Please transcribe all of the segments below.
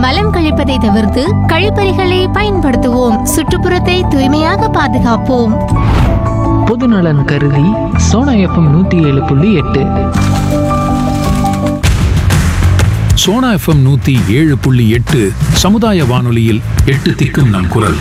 மலம் கழிப்பதை தவிர்த்து கழிப்பறைகளை பயன்படுத்துவோம் சுற்றுப்புறத்தை தூய்மையாக பாதுகாப்போம் பொதுநலன் கருதி சோனா எஃப்எம் நூற்றி ஏழு புள்ளி எட்டு சோனா எஃப்எம் நூத்தி ஏழு புள்ளி எட்டு சமுதாய வானொலியில் எட்டு திக்கும் நம் குரல்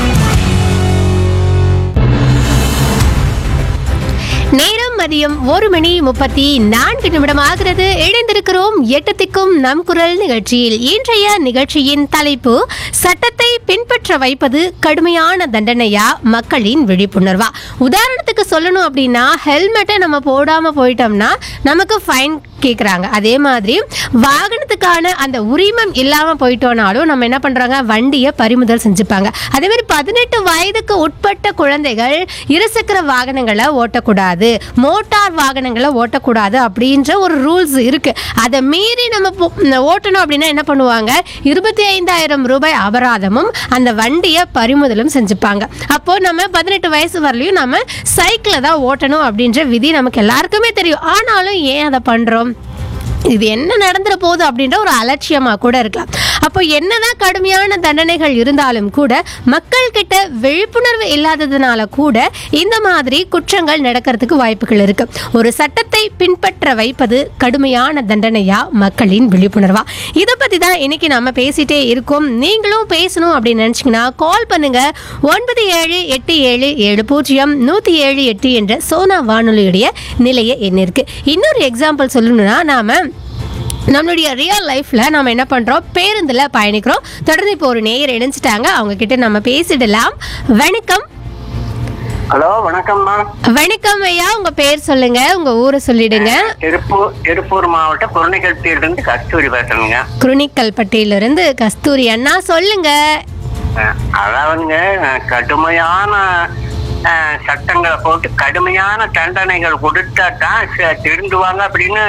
நேரம் மதியம் ஒரு மணி முப்பத்தி நான்கு நிமிடம் ஆகிறது இணைந்திருக்கிறோம் எட்டத்திற்கும் நம் குரல் நிகழ்ச்சியில் இன்றைய நிகழ்ச்சியின் தலைப்பு சட்டத்தை பின்பற்ற வைப்பது கடுமையான தண்டனையா மக்களின் விழிப்புணர்வா உதாரணத்துக்கு சொல்லணும் அப்படின்னா ஹெல்மெட்டை நம்ம போடாம போயிட்டோம்னா நமக்கு ஃபைன் கேட்குறாங்க அதே மாதிரி வாகனத்துக்கான அந்த உரிமம் இல்லாம போயிட்டோனாலும் நம்ம என்ன பண்றாங்க வண்டியை பறிமுதல் செஞ்சுப்பாங்க அதே மாதிரி பதினெட்டு வயதுக்கு உட்பட்ட குழந்தைகள் இருசக்கர வாகனங்களை ஓட்டக்கூடாது மோட்டார் வாகனங்களை ஓட்டக்கூடாது அப்படின்ற ஒரு ரூல்ஸ் இருக்கு அதை மீறி நம்ம போ- ஓட்டணும் அப்படின்னா என்ன பண்ணுவாங்க இருபத்தி ஐந்தாயிரம் ரூபாய் அபராதமும் அந்த வண்டியை பறிமுதலும் செஞ்சுப்பாங்க அப்போ நம்ம பதினெட்டு வயசு வரலையும் நம்ம சைக்கிளை தான் ஓட்டணும் அப்படின்ற விதி நமக்கு எல்லாருக்குமே தெரியும் ஆனாலும் ஏன் அதை பண்றோம் இது என்ன நடந்துற போகுது அப்படின்ற ஒரு அலட்சியமா கூட இருக்கலாம் அப்போ என்னதான் கடுமையான தண்டனைகள் இருந்தாலும் கூட மக்கள் கிட்ட விழிப்புணர்வு இல்லாததுனால கூட இந்த மாதிரி குற்றங்கள் நடக்கிறதுக்கு வாய்ப்புகள் இருக்கு ஒரு சட்டத்தை பின்பற்ற வைப்பது கடுமையான தண்டனையா மக்களின் விழிப்புணர்வா இதை பத்தி தான் இன்னைக்கு நம்ம பேசிட்டே இருக்கோம் நீங்களும் பேசணும் அப்படின்னு நினைச்சீங்கன்னா கால் பண்ணுங்க ஒன்பது ஏழு எட்டு ஏழு ஏழு பூஜ்ஜியம் நூத்தி ஏழு எட்டு என்ற சோனா வானொலியுடைய நிலைய எண் இருக்கு இன்னொரு எக்ஸாம்பிள் சொல்லணும்னா நாம நம்மளுடைய ரியல் லைஃப்ல நம்ம என்ன பண்றோம் பேருந்துல பயணிக்கிறோம் தொடர்ந்து இப்போ ஒரு நேயர் இணைஞ்சிட்டாங்க அவங்க கிட்ட நம்ம பேசிடலாம் வணக்கம் ஹலோ வணக்கம்மா வணக்கம் ஐயா உங்க பேர் சொல்லுங்க உங்க ஊரை சொல்லிடுங்க திருப்பூர் திருப்பூர் மாவட்டம் பொருணைக்கல்பியிலிருந்து கஸ்தூரி பேசுறேங்க குருணிக்கல் பட்டியிலிருந்து கஸ்தூரி அண்ணா சொல்லுங்க அஹ், அதாவதுங்க அஹ், கடுமையான அஹ், சட்டங்களை போட்டு கடுமையான தண்டனைகள் கொடுத்தா தான் ச- திருந்துவாங்க அப்படின்னு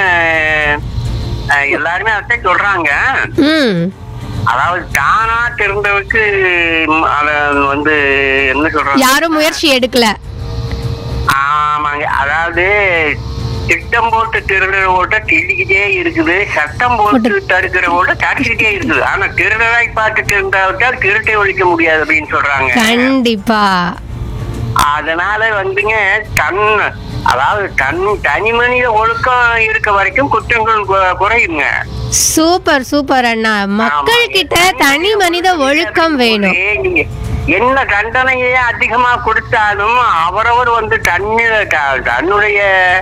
அஹ், எல்லாருமே அதை சொல்றாங்க ம் அதாவது தானா திருந்தவுக்கு ம், அத வந்து என்ன சொல்றாங்க யாரும் முயற்சி எடுக்கல ஆமாங்க அதாவது திட்டம் போட்டு திருடுற ஓட்ட திருடிக்கிட்டே இருக்குது சட்டம் போட்டு தடுக்கிற ஓட்ட தடுக்கிட்டே இருக்குது ஆனா திருடராய் பார்த்து திருந்தாவிட்டால் திருட்டை ஒழிக்க முடியாது அப்படின்னு சொல்றாங்க கண்டிப்பா அதனால வந்துங்க தன் அதாவது தன் தனி மனித ஒழுக்கம் இருக்க வரைக்கும் குற்றங்கள் கு- குறையுங்க சூப்பர் சூப்பர் அண்ணா மக்கள் கிட்ட தனி மனித ஒழுக்கம் வேணும் ஒரே நீங்க என்ன தண்டனையே அதிகமா கொடுத்தாலும் அவரவர் வந்து தன்னு த- தன்னுடைய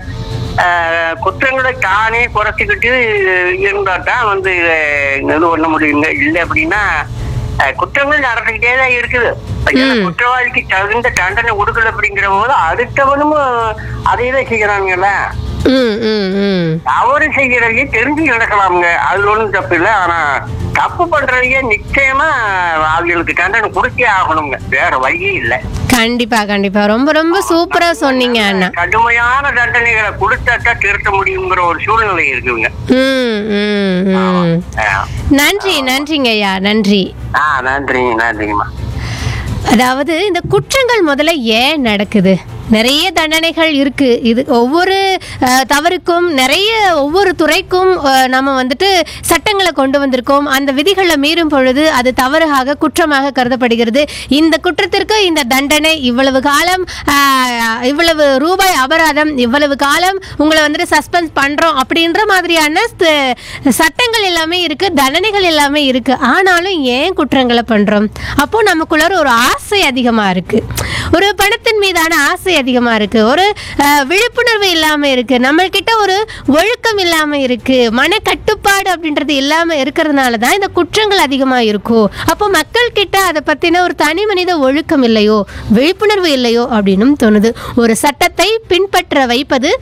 அஹ், குற்றங்களை தானே குறைச்சிக்கிட்டு இருந்தா தான் வந்து அஹ், இது பண்ண முடியுங்க இல்லை அப்படின்னா அஹ், குற்றங்கள் நடந்துக்கிட்டே தான் இருக்குது ஏன்னா குற்றவாளிக்கு தகுந்த தண்டனை கொடுக்கல அப்படிங்கிற போது அடுத்தவனும் அதே தான் செய்யறாங்கல்ல ம் ம் ம் தவறு செய்யறதையே தெரிஞ்சு நடக்கலாமுங்க அது ஒண்ணும் தப்பு இல்லை ஆனா தப்பு பண்றதையே நிச்சயமா அவங்களுக்கு தண்டனை கொடுத்தே ஆகணுங்க வேற வழியே இல்லை கண்டிப்பா கண்டிப்பா ரொம்ப ரொம்ப சூப்பரா சொன்னீங்க அண்ணா கடுமையான தண்டனைகளை கொடுத்தாதான் திருத்த முடியுங்கிற ஒரு சூழ்நிலை இருக்குங்க ம் ம் ம் ஆ. நன்றி நன்றிங்க ஐயா நன்றி ஆ நன்றி நன்றிங்கம்மா அதாவது இந்த குற்றங்கள் முதல்ல ஏன் நடக்குது நிறைய தண்டனைகள் இருக்கு இது ஒவ்வொரு அஹ், தவறுக்கும் நிறைய ஒவ்வொரு துறைக்கும் அஹ், நம்ம வந்துட்டு சட்டங்களை கொண்டு வந்திருக்கோம் அந்த விதிகளை மீறும் பொழுது அது தவறாக குற்றமாக கருதப்படுகிறது இந்த குற்றத்திற்கு இந்த தண்டனை இவ்வளவு காலம் அஹ், இவ்வளவு ரூபாய் அபராதம் இவ்வளவு காலம் உங்களை வந்துட்டு சஸ்பெண்ட் பண்றோம் அப்படின்ற மாதிரியான ச- சட்டங்கள் எல்லாமே இருக்கு தண்டனைகள் எல்லாமே இருக்கு ஆனாலும் ஏன் குற்றங்களை பண்றோம் அப்போ நமக்குள்ள ஒரு ஆசை அதிகமா இருக்கு ஒரு பணத்தின் மீதான ஆசை அதிகமா இருக்கு ஒரு அஹ், விழிப்புணர்வு இல்லாம இருக்கு நம்ம கிட்ட ஒரு ஒழுக்கம் இல்லாம இருக்கு மன கட்டுப்பாடு அப்படின்றது இல்லாம இருக்கிறதுனால தான் இந்த குற்றங்கள் அதிகமா இருக்கும் அப்போ மக்கள் கிட்ட அதை பத்தின ஒரு தனி மனித ஒழுக்கம் இல்லையோ விழிப்புணர்வு இல்லையோ அப்படின்னும் தோணுது ஒரு சட்டத்தை பின்பற்ற வைப்பது